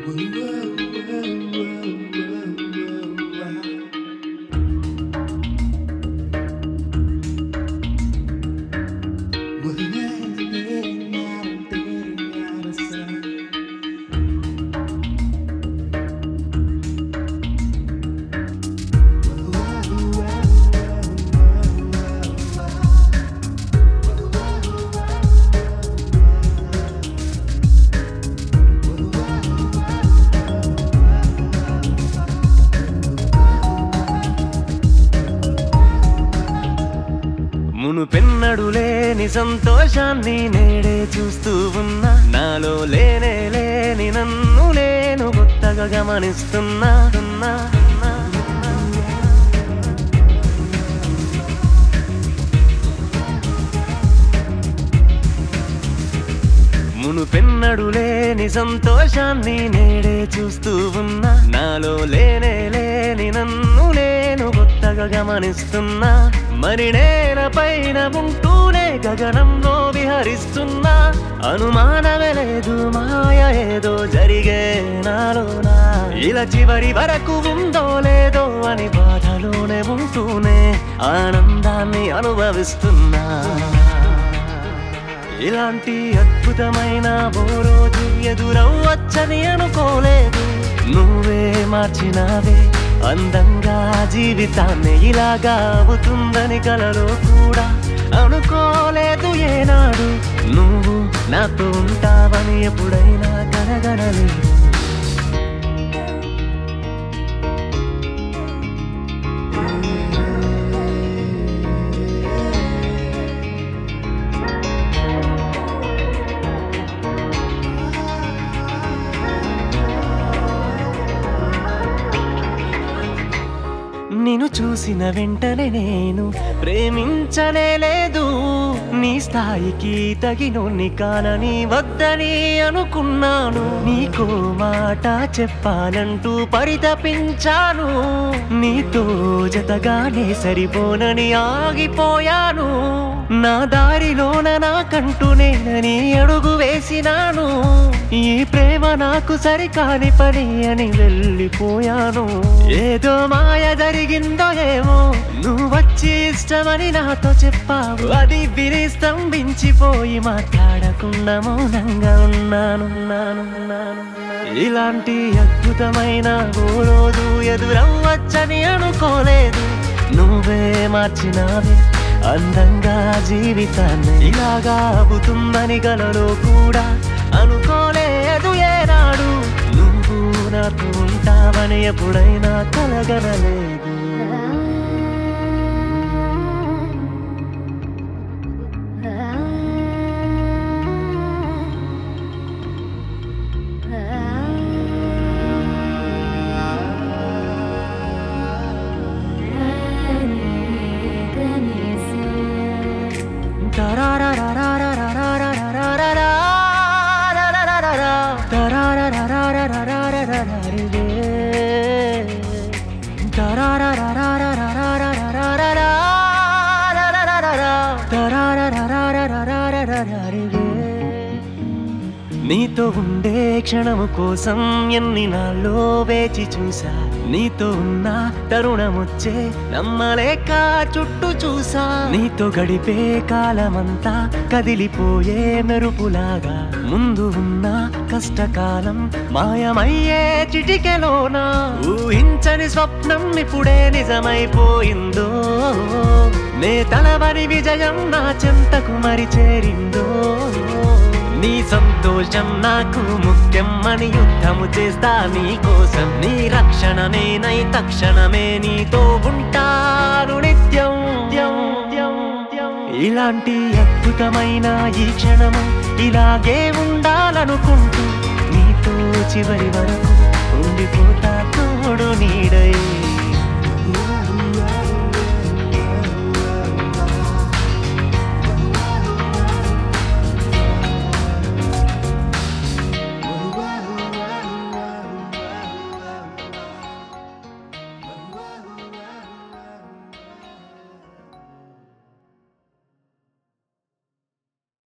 మునుపెన్నడు లేని సంతోషాన్ని నేడే చూస్తూ ఉన్నా నాలో లేనే లేని నన్ను నేను కొత్తగా గమనిస్తున్నా ఉన్నా, ఉన్నా, ఉన్నా. మునుపెన్నడు లేని సంతోషాన్ని నేడే చూస్తూ ఉన్నా నాలో లేనే లేని నన్ను నేను కొత్తగా గమనిస్తున్నా మరి నేల పైన ఉంటూనే గగనంలో విహరిస్తున్నా అనుమానమే లేదు మాయ ఏదో జరిగే నాలోనా ఇలా చివరి వరకు ఉందో లేదో అని బాధలోనే ఉంటూనే ఆనందాన్ని అనుభవిస్తున్నా ఇలాంటి అద్భుతమైన ఓ రోజు ఎదురవ్వచ్చని అనుకోలేదు నువ్వే మార్చినావే అందంగా జీవితాన్ని ఇలాగా అవుతుందని కలలో కూడా అనుకోలేదు ఏనాడు నువ్వు నాతో ఉంటావని ఎప్పుడైనా కనగనలేదు నిన్ను చూసిన వెంటనే నేను ప్రేమించనే లేదు నీ స్థాయికి తగినోన్ని కానని వద్దని అనుకున్నాను నీకో మాట చెప్పాలంటూ పరితపించాను నీతో జతగానే సరిపోనని ఆగిపోయాను నా దారిలోన నాకంటూ నేనని అడుగు వేసినాను ఈ ప్రేమ నాకు సరికాని పని అని వెళ్ళిపోయాను ఏదో మాయ జరిగిందో ఏమో నువ్వు వచ్చి ఇష్టమని నాతో చెప్పావు అది విని స్తంభించిపోయి మాట్లాడకుండా మౌనంగా ఉన్నాను ఉన్నాను, ఉన్నాను. ఇలాంటి అద్భుతమైన ఓ రోజు ఎదురవ్వచ్చని అనుకోలేదు నువ్వే మార్చినావే అందంగా జీవితాన్ని ఇలాగా అవుతుందని గలలో కూడా అనుకోలేదు ఏనాడు నువ్వు నాతో ఉంటావని ఎప్పుడైనా కలగనలేదు నీతో ఉండే క్షణము కోసం ఎన్ని నాళ్ళు వేచి చూసా నీతో ఉన్న తరుణమొచ్చే నమ్మలేక చుట్టూ చూసా నీతో గడిపే కాలమంతా కదిలిపోయే మెరుపులాగా ముందు ఉన్న కష్టకాలం మాయమయ్యే చిటికెలోన ఊహించని స్వప్నం ఇప్పుడే నిజమైపోయిందో నే తలవని విజయం నా చెంతకు మరి చేరిందో నీ సంతోషం నాకు ముఖ్యం అని యుద్ధము చేస్తా నీ కోసం నీ రక్షణ నేనై తక్షణమే నీతో ఉంటాను నిత్యం త్యం, త్యం, త్యం. ఇలాంటి అద్భుతమైన ఈ క్షణము ఇలాగే ఉండాలనుకుంటూ నీతో చివరి వరకు ఉండిపోతా తోడు నీడై